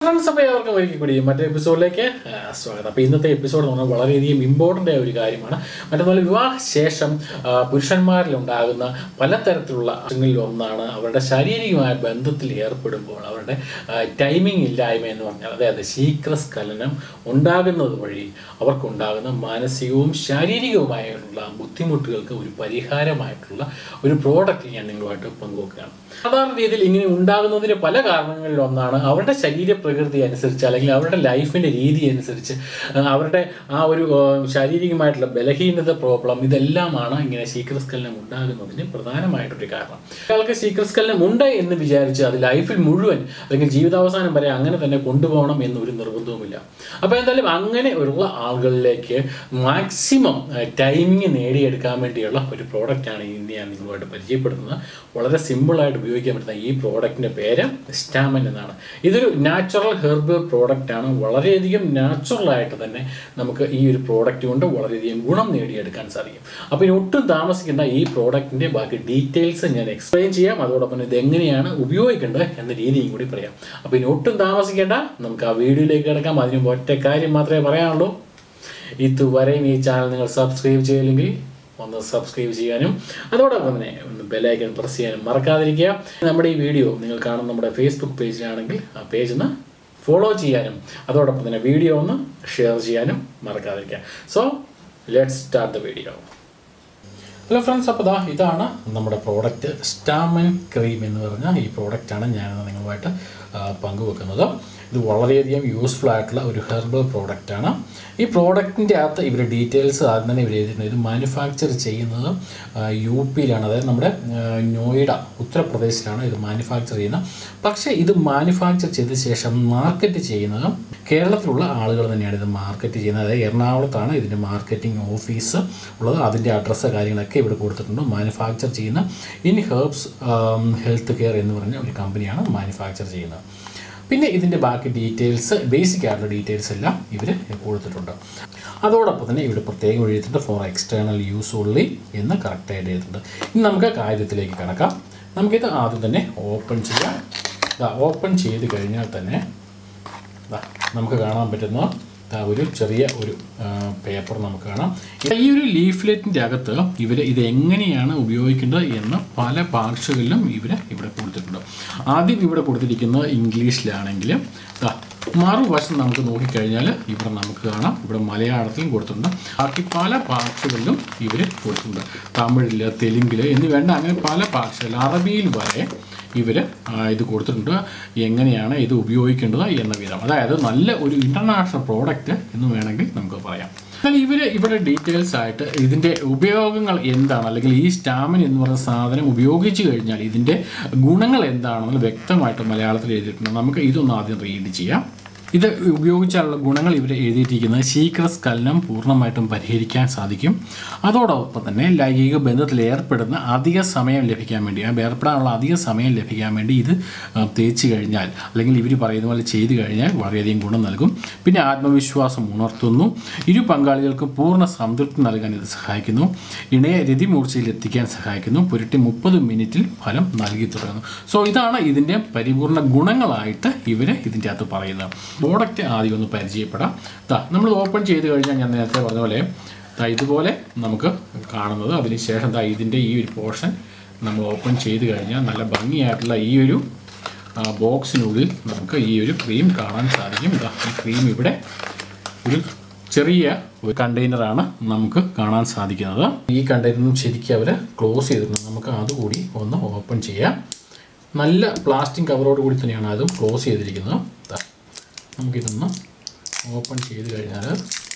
friends അപ്പോൾ ഏവർക്കും ഒരിക്കൽ കൂടി മറ്റേ എപ്പിസോഡിലേക്ക് ആ, സ്വാഗതം അപ്പോൾ ഇന്നത്തെ എപ്പിസോഡ് എന്ന് പറഞ്ഞാൽ വളരെയധികം ഇമ്പോർട്ടൻ്റ് ആയ ഒരു കാര്യമാണ് മറ്റൊന്നുമല്ല വിവാഹശേഷം ആ, പുരുഷന്മാരിലുണ്ടാകുന്ന പലതരത്തിലുള്ള അസുഖങ്ങളിൽ ഒന്നാണ് അവരുടെ ശാരീരികമായ ബന്ധത്തിൽ ഏർപ്പെടുമ്പോൾ അവരുടെ ടൈമിംഗ് ഇല്ലായ്മ എന്ന് പറഞ്ഞാൽ അതായത് ശീഘ്രസ്ഖലനം ഉണ്ടാകുന്നത് വഴി അവർക്കുണ്ടാകുന്ന മാനസികവും ശാരീരികവുമായുള്ള ബുദ്ധിമുട്ടുകൾക്ക് ഒരു പരിഹാരമായിട്ടുള്ള ഒരു പ്രോഡക്റ്റ് ഞാൻ നിങ്ങളുമായിട്ട് പങ്കുവെക്കുകയാണ് സാധാരണ രീതിയിൽ ഇങ്ങനെ ഉണ്ടാകുന്നതിന് പല കാരണങ്ങളിൽ ഒന്നാണ് അവരുടെ ശരീരപ്രകൃതി അനുസരിച്ച് അല്ലെങ്കിൽ അവരുടെ ലൈഫിൻ്റെ രീതി അനുസരിച്ച് ആ, അവരുടെ ആ ഒരു ആ, ശാരീരികമായിട്ടുള്ള ബലഹീനത പ്രോബ്ലം ഇതെല്ലാമാണ് ഇങ്ങനെ ശീഘ്രസ്ഖലനം ഉണ്ടാകുന്നതിന് പ്രധാനമായിട്ടൊരു കാരണം ഒരാൾക്ക് ശീഘ്രസ്ഖലനം ഉണ്ട് എന്ന് വിചാരിച്ച് അത് ലൈഫിൽ മുഴുവൻ അല്ലെങ്കിൽ ജീവിതാവസാനം വരെ അങ്ങനെ തന്നെ കൊണ്ടുപോകണം എന്നൊരു നിർബന്ധവുമില്ല അപ്പോൾ എന്തായാലും അങ്ങനെ ഉള്ള ആളുകളിലേക്ക് മാക്സിമം ടൈമിങ് നേടിയെടുക്കാൻ വേണ്ടിയുള്ള ഒരു പ്രോഡക്റ്റാണ് ഇന്ന് ഞാൻ നിങ്ങളുമായിട്ട് പരിചയപ്പെടുത്തുന്നത് വളരെ സിമ്പിളായിട്ട് ഉപയോഗിക്കാൻ പറ്റുന്ന ഈ പ്രോഡക്റ്റിൻ്റെ പേര് സ്റ്റാമൻ എന്നാണ് ഇതൊരു നാച്ചുറൽ ഹെർബൽ പ്രോഡക്റ്റ് ആണ് വളരെയധികം നാച്ചുറൽ ആയിട്ട് തന്നെ നമുക്ക് ഈ ഒരു പ്രോഡക്റ്റ് കൊണ്ട് വളരെയധികം ഗുണം നേടിയെടുക്കാൻ സാധിക്കും അപ്പോൾ ഇനി ഒട്ടും താമസിക്കേണ്ട ഈ പ്രോഡക്റ്റിൻ്റെ ബാക്കി ഡീറ്റെയിൽസ് ഞാൻ എക്സ്പ്ലെയിൻ ചെയ്യാം അതോടൊപ്പം ഇത് എങ്ങനെയാണ് ഉപയോഗിക്കേണ്ടത് എന്ന രീതിയും കൂടി പറയാം അപ്പോൾ ഇനി ഒട്ടും താമസിക്കേണ്ട നമുക്ക് ആ വീഡിയോയിലേക്ക് കിടക്കാം അതിന് മുമ്പ് ഒറ്റ കാര്യം മാത്രമേ പറയാനുള്ളൂ ഇതുവരെയും ഈ ചാനൽ നിങ്ങൾ സബ്സ്ക്രൈബ് ചെയ്തില്ലെങ്കിൽ ഒന്ന് സബ്സ്ക്രൈബ് ചെയ്യാനും അതോടൊപ്പം തന്നെ ഒന്ന് ബെലൈക്കൺ പ്രസ് ചെയ്യാനും മറക്കാതിരിക്കുക നമ്മുടെ ഈ വീഡിയോ നിങ്ങൾ കാണുന്ന നമ്മുടെ ഫേസ്ബുക്ക് പേജിലാണെങ്കിൽ ആ പേജ് ഒന്ന് ഫോളോ ചെയ്യാനും അതോടൊപ്പം തന്നെ വീഡിയോ ഒന്ന് ഷെയർ ചെയ്യാനും മറക്കാതിരിക്കുക so let's start the video hello friends അപ്പോൾ ദാ ഇതാണ് നമ്മുടെ പ്രോഡക്റ്റ് സ്റ്റാമൻ ക്രീം എന്ന് പറഞ്ഞ ഈ പ്രോഡക്റ്റാണ് ഞാൻ നിങ്ങളുമായിട്ട് ആ, പങ്കുവെക്കുന്നത് ഇത് വളരെയധികം യൂസ്ഫുൾ ആയിട്ടുള്ള ഒരു ഹെർബൽ പ്രോഡക്റ്റാണ് ഈ പ്രോഡക്റ്റിൻ്റെ അകത്ത് ഇവർ ഡീറ്റെയിൽസ് ആദ്യം തന്നെ ഇവർ എഴുതിയിട്ടുണ്ട് ഇത് മാനുഫാക്ചർ ചെയ്യുന്നത് ആ, യു പിയിലാണ് അതായത് നമ്മുടെ ആ, നോയിഡ ഉത്തർപ്രദേശിലാണ് ഇത് മാനുഫാക്ചർ ചെയ്യുന്നത് പക്ഷേ ഇത് മാനുഫാക്ചർ ചെയ്ത ശേഷം മാർക്കറ്റ് ചെയ്യുന്നത് കേരളത്തിലുള്ള ആളുകൾ തന്നെയാണ് ഇത് മാർക്കറ്റ് ചെയ്യുന്നത് അതായത് എറണാകുളത്താണ് ഇതിൻ്റെ മാർക്കറ്റിംഗ് ഓഫീസ് ഉള്ളത് അതിൻ്റെ അഡ്രസ്സ് കാര്യങ്ങളൊക്കെ ഇവിടെ കൊടുത്തിട്ടുണ്ട് മാനുഫാക്ചർ ചെയ്യുന്ന ഇൻ ഹെർബ്സ് ഹെൽത്ത് കെയർ എന്ന് പറഞ്ഞ ഒരു കമ്പനിയാണ് മാനുഫാക്ചർ ചെയ്യുന്നത് പിന്നെ ഇതിൻ്റെ ബാക്കി ഡീറ്റെയിൽസ് ബേസിക് ആയിട്ടുള്ള ഡീറ്റെയിൽസ് എല്ലാം ഇവർ കൊടുത്തിട്ടുണ്ട് അതോടൊപ്പം തന്നെ ഇവിടെ പ്രത്യേകം എഴുതിയിട്ടുണ്ട് ഫോർ എക്സ്റ്റേണൽ യൂസ് ഉള്ളി എന്ന് കറക്റ്റായിട്ട് എഴുതിയിട്ടുണ്ട് ഇനി നമുക്ക് കാര്യത്തിലേക്ക് കിടക്കാം നമുക്കിത് ആദ്യം തന്നെ ഓപ്പൺ ചെയ്യാം ഓപ്പൺ ചെയ്ത് കഴിഞ്ഞാൽ തന്നെ ദാ നമുക്ക് കാണാൻ പറ്റുന്ന ദാ ഒരു ചെറിയ ഒരു പേപ്പർ നമുക്ക് കാണാം ഈ ഒരു ലീഫ്ലെറ്റിൻ്റെ അകത്ത് ഇവർ ഇത് എങ്ങനെയാണ് ഉപയോഗിക്കേണ്ടത് എന്ന് പല ഭാഷകളിലും ഇവർ ഇവിടെ കൊടുത്തിട്ടുണ്ട് ആദ്യം ഇവിടെ കൊടുത്തിരിക്കുന്നത് ഇംഗ്ലീഷിലാണെങ്കിൽ ദാ മറുവശം നമുക്ക് നോക്കിക്കഴിഞ്ഞാൽ ഇവിടെ നമുക്ക് കാണാം ഇവിടെ മലയാളത്തിലും കൊടുത്തിട്ടുണ്ട് ബാക്കി പല ഭാഷകളിലും ഇവർ കൊടുത്തിട്ടുണ്ട് തമിഴിൽ തെലുങ്കിൽ എന്ന് വേണ്ട അങ്ങനെ പല ഭാഷകളിൽ അറബിയിൽ വരെ ഇവർ ഇത് കൊടുത്തിട്ടുണ്ട് എങ്ങനെയാണ് ഇത് ഉപയോഗിക്കേണ്ടത് എന്ന വിധം അതായത് നല്ല ഒരു ഇൻ്റർനാഷണൽ പ്രോഡക്റ്റ് എന്ന് വേണമെങ്കിൽ നമുക്ക് പറയാം എന്നാൽ ഇവർ ഇവിടെ ഡീറ്റെയിൽസ് ആയിട്ട് ഇതിൻ്റെ ഉപയോഗങ്ങൾ എന്താണ് അല്ലെങ്കിൽ ഈ സ്റ്റാമിൻ എന്ന് പറയുന്ന സാധനം ഉപയോഗിച്ച് കഴിഞ്ഞാൽ ഇതിൻ്റെ ഗുണങ്ങൾ എന്താണെന്ന് വ്യക്തമായിട്ട് മലയാളത്തിൽ എഴുതിയിട്ടുണ്ട് നമുക്ക് ഇതൊന്ന് ആദ്യം റീഡ് ചെയ്യാം ഇത് ഉപയോഗിച്ചാലുള്ള ഗുണങ്ങൾ ഇവർ എഴുതിയിട്ടിരിക്കുന്നത് ശീഘ്രസ്ഖലനം പൂർണ്ണമായിട്ടും പരിഹരിക്കാൻ സാധിക്കും അതോടൊപ്പം തന്നെ ലൈംഗിക ബന്ധത്തിൽ ഏർപ്പെടുന്ന അധിക സമയം ലഭിക്കാൻ വേണ്ടി ആ ഏർപ്പെടാനുള്ള അധിക സമയം ലഭിക്കാൻ വേണ്ടി ഇത് ആ, തേച്ച് കഴിഞ്ഞാൽ അല്ലെങ്കിൽ ഇവർ പറയുന്ന പോലെ ചെയ്തു കഴിഞ്ഞാൽ വളരെയധികം ഗുണം നൽകും പിന്നെ ആത്മവിശ്വാസം ഉണർത്തുന്നു ഇരു പങ്കാളികൾക്കും പൂർണ്ണ സംതൃപ്തി നൽകാൻ ഇത് സഹായിക്കുന്നു ഇണയെ രതിമൂർച്ചയിൽ എത്തിക്കാൻ സഹായിക്കുന്നു പുരട്ടി മുപ്പത് മിനിറ്റിൽ ഫലം നൽകി തുടങ്ങുന്നു സോ ഇതാണ് ഇതിൻ്റെ പരിപൂർണ ഗുണങ്ങളായിട്ട് ഇവർ ഇതിൻ്റെ അകത്ത് പറയുന്നത് പ്രോഡക്റ്റ് ആദ്യം ഒന്ന് പരിചയപ്പെടാം ദാ നമ്മൾ ഓപ്പൺ ചെയ്ത് കഴിഞ്ഞാൽ ഞാൻ നേരത്തെ പറഞ്ഞ പോലെ ദാ ഇതുപോലെ നമുക്ക് കാണുന്നത് അതിനുശേഷം ദാ ഇതിൻ്റെ ഈ ഒരു പോർഷൻ നമ്മൾ ഓപ്പൺ ചെയ്ത് കഴിഞ്ഞാൽ നല്ല ഭംഗിയായിട്ടുള്ള ഈ ഒരു ആ, ബോക്സിനുള്ളിൽ നമുക്ക് ഈ ഒരു ക്രീം കാണാൻ സാധിക്കും ദാ ഈ ക്രീം ഇവിടെ ഒരു ചെറിയ ഒരു കണ്ടെയ്നറാണ് നമുക്ക് കാണാൻ സാധിക്കുന്നത് ഈ കണ്ടെയ്നറും ശരിക്കും അവർ ക്ലോസ് ചെയ്തിട്ടുണ്ട് നമുക്ക് അതുകൂടി ഒന്ന് ഓപ്പൺ ചെയ്യാം നല്ല പ്ലാസ്റ്റിക് കവറോട് കൂടി തന്നെയാണ് അതും ക്ലോസ് ചെയ്തിരിക്കുന്നത് ദാ, നമുക്കിതൊന്ന് ഓപ്പൺ ചെയ്ത് കഴിഞ്ഞാൽ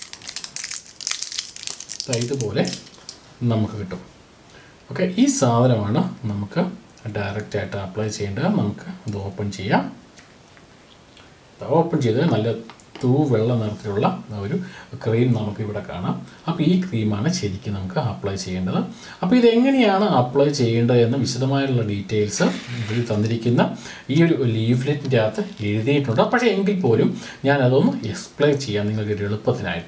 ദാ ഇതുപോലെ നമുക്ക് കിട്ടും ഓക്കെ ഈ സാധനമാണ് നമുക്ക് ഡയറക്റ്റായിട്ട് അപ്ലൈ ചെയ്യേണ്ടത് നമുക്ക് ഇത് ഓപ്പൺ ചെയ്യാം ഓപ്പൺ ചെയ്ത് നല്ല തൂ വെള്ള നിറത്തിലുള്ള ഒരു ക്രീം നമുക്ക് ഇവിടെ കാണാം അപ്പോൾ ഈ ക്രീമാണ് ശരിക്കും നമുക്ക് അപ്ലൈ ചെയ്യേണ്ടത് അപ്പോൾ ഇതെങ്ങനെയാണ് അപ്ലൈ ചെയ്യേണ്ടത് എന്ന വിശദമായുള്ള ഡീറ്റെയിൽസ് ഇതിൽ തന്നിരിക്കുന്ന ഈ ഒരു ലീഫ്ലെറ്റിൻ്റെ അകത്ത് എഴുതിയിട്ടുണ്ട് പക്ഷേ എങ്കിൽ പോലും ഞാൻ അതൊന്ന് എക്സ്പ്ലെയിൻ ചെയ്യാം നിങ്ങൾക്ക് ഒരു എളുപ്പത്തിനായിട്ട്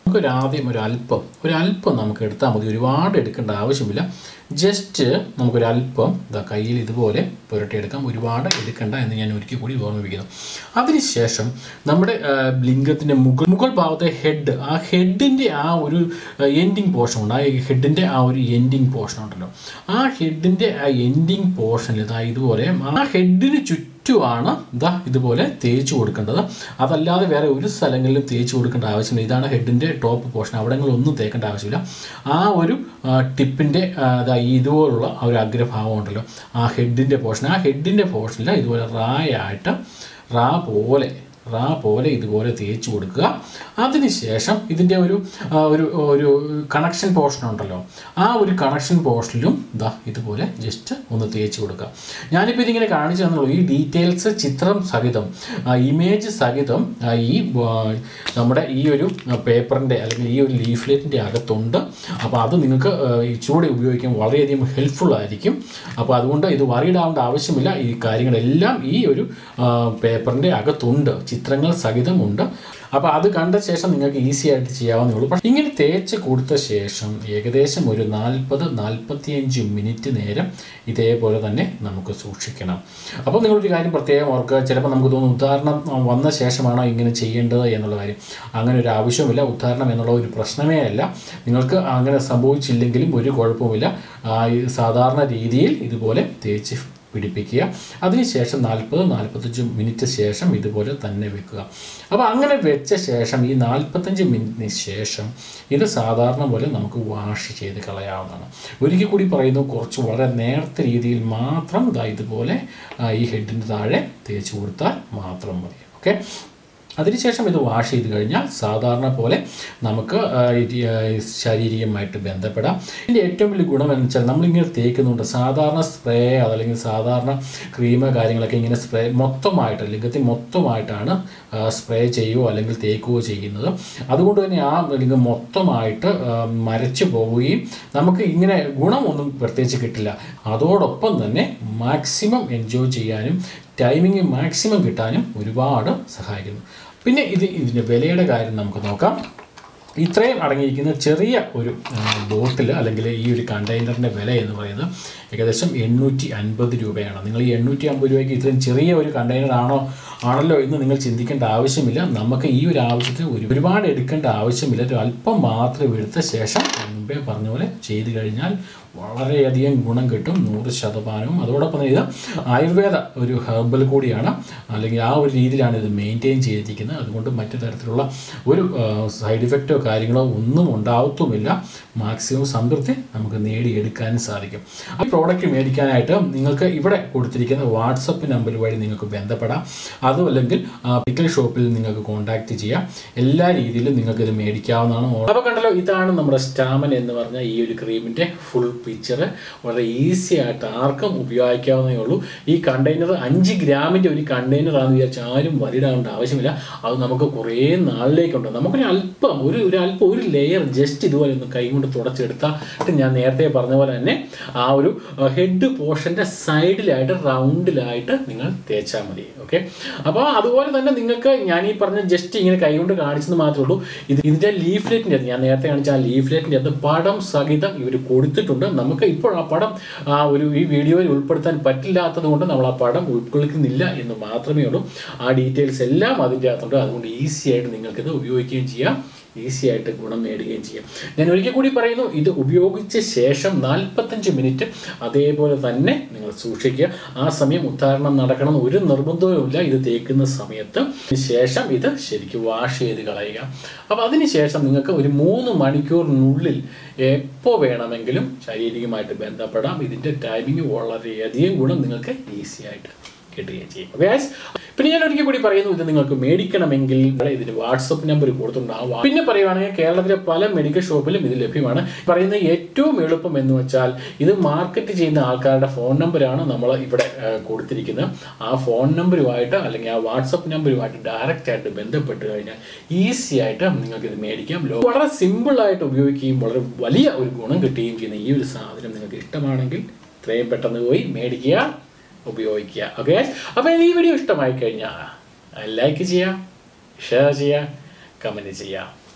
നമുക്കൊരു ആദ്യം ഒരു അല്പം ഒരു അല്പം നമുക്ക് എടുത്താൽ മതി ഒരുപാട് എടുക്കേണ്ട ആവശ്യമില്ല ജസ്റ്റ് നമുക്കൊരു അല്പം ഇതാ കയ്യിൽ ഇതുപോലെ പുരട്ടിയെടുക്കാം ഒരുപാട് എടുക്കണ്ട എന്ന് ഞാൻ ഒരിക്കൽ കൂടി ഓർമ്മിപ്പിക്കുന്നു അതിനുശേഷം നമ്മുടെ ആ, ലിംഗത്തിൻ്റെ മുകൾ മുകൾ ഭാഗത്തെ ഹെഡ് ആ ഹെഡിൻ്റെ ആ ഒരു എൻഡിങ് പോർഷൻ ഉണ്ട് ആ ഹെഡിൻ്റെ ആ ഒരു എൻഡിങ് പോർഷൻ ഉണ്ടല്ലോ ആ ഹെഡിൻ്റെ ആ എൻഡിങ് പോർഷനിൽ ഇതാ ഇതുപോലെ ആ ഹെഡിന് ചുറ്റുമാണ് ഇതാ ഇതുപോലെ തേച്ച് കൊടുക്കേണ്ടത് അതല്ലാതെ വേറെ ഒരു സ്ഥലങ്ങളിലും തേച്ച് കൊടുക്കേണ്ട ആവശ്യമില്ല ഇതാണ് ഹെഡിൻ്റെ ടോപ്പ് പോർഷൻ അവിടങ്ങളിലൊന്നും തേക്കേണ്ട ആവശ്യമില്ല ആ ഒരു ടിപ്പിൻ്റെ ഇതാ ഈ ഇതുപോലുള്ള ആ ഒരു അഗ്രഭാഗം ഉണ്ടല്ലോ ആ ഹെഡിൻ്റെ പോർഷൻ ആ ഹെഡിൻ്റെ പോർഷനിൽ ഇതുപോലെ റായായിട്ട് റാ പോലെ റാ പോലെ ഇതുപോലെ തേച്ച് കൊടുക്കുക അതിനുശേഷം ഇതിൻ്റെ ഒരു ആ, ഒരു ഒരു കണക്ഷൻ പോർഷൻ ഉണ്ടല്ലോ ആ ഒരു കണക്ഷൻ പോർഷനിലും ഇതാ ഇതുപോലെ ജസ്റ്റ് ഒന്ന് തേച്ച് കൊടുക്കുക ഞാനിപ്പോൾ ഇതിങ്ങനെ കാണിച്ചു തന്നുള്ളൂ ഈ ഡീറ്റെയിൽസ് ചിത്രം സഹിതം ഇമേജ് സഹിതം ആ, ഈ ആ, നമ്മുടെ ഈ ഒരു പേപ്പറിൻ്റെ അല്ലെങ്കിൽ ഈ ഒരു ലീഫ്ലെറ്റിൻ്റെ അകത്തുണ്ട് അപ്പോൾ അത് നിങ്ങൾക്ക് ആ, ഇച്ചിരൂടെ ഉപയോഗിക്കാൻ വളരെയധികം ഹെൽപ്ഫുൾ ആയിരിക്കും അപ്പോൾ അതുകൊണ്ട് ഇത് വറിയിടാവേണ്ട ആവശ്യമില്ല ഈ കാര്യങ്ങളെല്ലാം ഈ ഒരു പേപ്പറിൻ്റെ അകത്തുണ്ട് ചിത്രങ്ങൾ സഹിതമുണ്ട് അപ്പോൾ അത് കണ്ട ശേഷം നിങ്ങൾക്ക് ഈസി ആയിട്ട് ചെയ്യാവുന്നേ ഉള്ളൂ പക്ഷേ ഇങ്ങനെ തേച്ച് കൊടുത്ത ശേഷം ഏകദേശം ഒരു നാൽപ്പത് നാൽപ്പത്തിയഞ്ച് മിനിറ്റ് നേരം ഇതേപോലെ തന്നെ നമുക്ക് സൂക്ഷിക്കണം അപ്പോൾ നിങ്ങളൊരു കാര്യം പ്രത്യേകം ഓർക്കുക ചിലപ്പോൾ നമുക്ക് തോന്നും ഉദാഹരണം ആ, വന്ന ശേഷമാണോ ഇങ്ങനെ ചെയ്യേണ്ടത് എന്നുള്ള കാര്യം അങ്ങനെ ഒരു ആവശ്യമില്ല ഉദാഹരണം എന്നുള്ള ഒരു പ്രശ്നമേ അല്ല നിങ്ങൾക്ക് അങ്ങനെ സംഭവിച്ചില്ലെങ്കിലും ഒരു കുഴപ്പമില്ല ആ, ഈ സാധാരണ രീതിയിൽ ഇതുപോലെ തേച്ച് പിടിപ്പിക്കുക അതിനുശേഷം നാൽപ്പത് നാൽപ്പത്തഞ്ച് മിനിറ്റ് ശേഷം ഇതുപോലെ തന്നെ വെക്കുക അപ്പോൾ അങ്ങനെ വെച്ച ശേഷം ഈ നാൽപ്പത്തഞ്ച് മിനിറ്റിന് ശേഷം ഇത് സാധാരണ പോലെ നമുക്ക് വാഷ് ചെയ്ത് കളയാവുന്നതാണ് ഒരിക്കൽ കൂടി പറയുന്നു കുറച്ച് വളരെ നേർത്ത രീതിയിൽ മാത്രം ഇതാ ഇതുപോലെ ആ, ഈ ഹെഡിന് താഴെ തേച്ച് കൊടുത്താൽ മാത്രം മതി ഓക്കെ അതിനുശേഷം ഇത് വാഷ് ചെയ്ത് കഴിഞ്ഞാൽ സാധാരണ പോലെ നമുക്ക് ആ, ഇത്, ആ, ശാരീരികമായിട്ട് ബന്ധപ്പെടാം ഇതിൻ്റെ ഏറ്റവും വലിയ ഗുണം എന്ന് വെച്ചാൽ നമ്മളിങ്ങനെ തേക്കുന്നുണ്ട് സാധാരണ സ്പ്രേ അതല്ലെങ്കിൽ സാധാരണ ക്രീം കാര്യങ്ങളൊക്കെ ഇങ്ങനെ സ്പ്രേ മൊത്തമായിട്ട് ലിംഗത്തിൽ മൊത്തമായിട്ടാണ് സ്പ്രേ ചെയ്യുകയോ അല്ലെങ്കിൽ തേക്കുകയോ ചെയ്യുന്നത് അതുകൊണ്ട് തന്നെ ആ ലിംഗം മൊത്തമായിട്ട് ആ, മരച്ചു പോവുകയും നമുക്ക് ഇങ്ങനെ ഗുണമൊന്നും പ്രത്യേകിച്ച് കിട്ടില്ല അതോടൊപ്പം തന്നെ മാക്സിമം എൻജോയ് ചെയ്യാനും ടൈമിങ് മാക്സിമം കിട്ടാനും ഒരുപാട് സഹായിക്കുന്നു പിന്നെ ഇത് ഇതിൻ്റെ വിലയുടെ കാര്യം നമുക്ക് നോക്കാം ഇത്രയും അടങ്ങിയിരിക്കുന്ന ചെറിയ ഒരു ബോട്ടിൽ അല്ലെങ്കിൽ ഈ ഒരു കണ്ടെയ്നറിൻ്റെ വില എന്ന് പറയുന്നത് ഏകദേശം എണ്ണൂറ്റി അൻപത് രൂപയാണ് നിങ്ങൾ ഈ എണ്ണൂറ്റി അമ്പത് രൂപയ്ക്ക് ഇത്രയും ചെറിയ ഒരു കണ്ടെയ്നർ ആണോ ആണല്ലോ എന്ന് നിങ്ങൾ ചിന്തിക്കേണ്ട ആവശ്യമില്ല നമുക്ക് ഈ ഒരു ആവശ്യത്തിന് ഒരു ഒരുപാട് എടുക്കേണ്ട ആവശ്യമില്ല ഒരു അല്പം മാത്രം എടുത്ത ശേഷം ഞാൻ മുമ്പേ പറഞ്ഞ പോലെ ചെയ്തു കഴിഞ്ഞാൽ വളരെയധികം ഗുണം കിട്ടും നൂറ് ശതമാനവും അതോടൊപ്പം തന്നെ ഇത് ആയുർവേദ ഒരു ഹെർബൽ കൂടിയാണ് അല്ലെങ്കിൽ ആ ഒരു രീതിയിലാണ് ഇത് മെയിൻറ്റെയിൻ ചെയ്തിരിക്കുന്നത് അതുകൊണ്ട് മറ്റു തരത്തിലുള്ള ഒരു സൈഡ് ഇഫക്റ്റോ കാര്യങ്ങളോ ഒന്നും ഉണ്ടാവത്തുമില്ല മാക്സിമം സംതൃപ്തി നമുക്ക് നേടിയെടുക്കാനും സാധിക്കും ആ പ്രോഡക്റ്റ് മേടിക്കാനായിട്ട് നിങ്ങൾക്ക് ഇവിടെ കൊടുത്തിരിക്കുന്ന വാട്സപ്പ് നമ്പർ വഴി നിങ്ങൾക്ക് ബന്ധപ്പെടാം അതും അല്ലെങ്കിൽ മെഡിക്കൽ ഷോപ്പിൽ നിങ്ങൾക്ക് കോൺടാക്റ്റ് ചെയ്യാം എല്ലാ രീതിയിലും നിങ്ങൾക്ക് ഇത് മേടിക്കാവുന്നതാണ് അപ്പോൾ കണ്ടല്ലോ ഇതാണ് നമ്മുടെ സ്റ്റാമൻ എന്ന് പറഞ്ഞ ഈ ഒരു ക്രീമിൻ്റെ ഫുൾ പിക്ചർ വളരെ ഈസി ആയിട്ട് ആർക്കും ഉപയോഗിക്കാവുന്നേ ഉള്ളൂ ഈ കണ്ടെയ്നർ അഞ്ച് ഗ്രാമിൻ്റെ ഒരു കണ്ടെയ്നർ ആണെന്ന് വിചാരിച്ച് ആരും വരിടാവേണ്ട ആവശ്യമില്ല അത് നമുക്ക് കുറേ നാളിലേക്കുണ്ട് നമുക്കൊരു അല്പം ഒരു ഒരു അല്പം ഒരു ലെയർ ജസ്റ്റ് ഇതുപോലെ ഒന്ന് കൈ കൊണ്ട് തുടച്ചെടുത്താൽ ഞാൻ നേരത്തെ പറഞ്ഞ പോലെ തന്നെ ആ ഒരു ഹെഡ് പോർഷൻ്റെ സൈഡിലായിട്ട് റൗണ്ടിലായിട്ട് നിങ്ങൾ തേച്ചാൽ മതി ഓക്കെ അപ്പോൾ അതുപോലെ തന്നെ നിങ്ങൾക്ക് ഞാൻ ഈ പറഞ്ഞ ജസ്റ്റ് ഇങ്ങനെ കൈ കൊണ്ട് കാണിച്ചെന്ന് മാത്രമേ ഉള്ളൂ ഇത് ഇതിൻ്റെ ലീഫ്ലെറ്റിൻ്റെ ഞാൻ നേരത്തെ കാണിച്ച ആ ലീഫ്ലെറ്റിൻ്റെ അത് പടം സഹിതം ഇവർ കൊടുത്തിട്ടുണ്ട് നമുക്ക് ഇപ്പോൾ ആ പടം ആ ഒരു ഈ വീഡിയോയിൽ ഉൾപ്പെടുത്താൻ പറ്റില്ലാത്തത് കൊണ്ട് നമ്മൾ ആ പടം ഉൾക്കൊള്ളിക്കുന്നില്ല എന്ന് മാത്രമേ ഉള്ളൂ ആ ഡീറ്റെയിൽസ് എല്ലാം അതിൻ്റെ അകത്തുണ്ട് അതുകൊണ്ട് ഈസി ആയിട്ട് നിങ്ങൾക്കിത് ഉപയോഗിക്കുകയും ചെയ്യാം ഈസി ആയിട്ട് ഗുണം നേടുകയും ചെയ്യാം ഞാൻ ഒരിക്കൽ കൂടി പറയുന്നു ഇത് ഉപയോഗിച്ച ശേഷം നാൽപ്പത്തഞ്ച് മിനിറ്റ് അതേപോലെ തന്നെ നിങ്ങൾ സൂക്ഷിക്കുക ആ സമയം ഉദ്ധാരണം നടക്കണം എന്ന് ഒരു നിർബന്ധവുമില്ല ഇത് തേക്കുന്ന സമയത്ത് ശേഷം ഇത് ശരിക്കും വാഷ് ചെയ്ത് കളയുക അപ്പോൾ അതിനുശേഷം നിങ്ങൾക്ക് ഒരു മൂന്ന് മണിക്കൂറിനുള്ളിൽ എപ്പോൾ വേണമെങ്കിലും ശാരീരികമായിട്ട് ബന്ധപ്പെടാം ഇതിൻ്റെ ടൈമിങ് വളരെയധികം ഗുണം നിങ്ങൾക്ക് ഈസി ആയിട്ട് കിട്ടുകയും ചെയ്യും ഓക്കെ പിന്നെ ഞാൻ ഒരിക്കൽ കൂടി പറയുന്നു ഇത് നിങ്ങൾക്ക് മേടിക്കണമെങ്കിൽ ഇവിടെ ഇതിന് വാട്സപ്പ് നമ്പർ കൊടുത്തിട്ടുണ്ടാവും പിന്നെ പറയുവാണെങ്കിൽ കേരളത്തിലെ പല മെഡിക്കൽ ഷോപ്പിലും ഇത് ലഭ്യമാണ് പറയുന്ന ഏറ്റവും എളുപ്പം എന്ന് വെച്ചാൽ ഇത് മാർക്കറ്റ് ചെയ്യുന്ന ആൾക്കാരുടെ ഫോൺ നമ്പറാണ് നമ്മൾ ഇവിടെ ആ, കൊടുത്തിരിക്കുന്നത് ആ ഫോൺ നമ്പറുമായിട്ട് അല്ലെങ്കിൽ ആ വാട്സപ്പ് നമ്പറുമായിട്ട് ഡയറക്റ്റ് ആയിട്ട് ബന്ധപ്പെട്ട് കഴിഞ്ഞാൽ ഈസി ആയിട്ട് നിങ്ങൾക്ക് ഇത് മേടിക്കാം ലോ- വളരെ സിമ്പിൾ ആയിട്ട് ഉപയോഗിക്കുകയും വളരെ വലിയ ഒരു ഗുണം കിട്ടുകയും ചെയ്യുന്ന ഈ ഒരു സാധനം നിങ്ങൾക്ക് ഇഷ്ടമാണെങ്കിൽ ഇത്രയും പെട്ടെന്ന് പോയി മേടിക്കുക ഉപയോഗിക്കുക ഓക്കെ അപ്പോൾ ഈ വീഡിയോ ഇഷ്ടമായി കഴിഞ്ഞാൽ ലൈക്ക് ചെയ്യുക ഷെയർ ചെയ്യുക കമൻറ്റ് ചെയ്യുക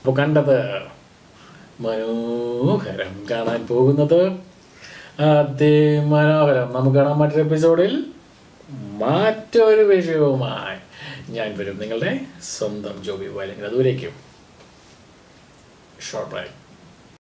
അപ്പോൾ കണ്ടത് മനോഹരം കാണാൻ പോകുന്നത് അതിമനോഹരം നമുക്ക് കാണാം മറ്റൊരു എപ്പിസോഡിൽ മറ്റൊരു വിഷയവുമായി ഞാൻ വരും നിങ്ങളുടെ സ്വന്തം ജോബി വാലെങ്കിൽ അതുവരേക്കും ഷോർട്ട് ബ്രേക്ക്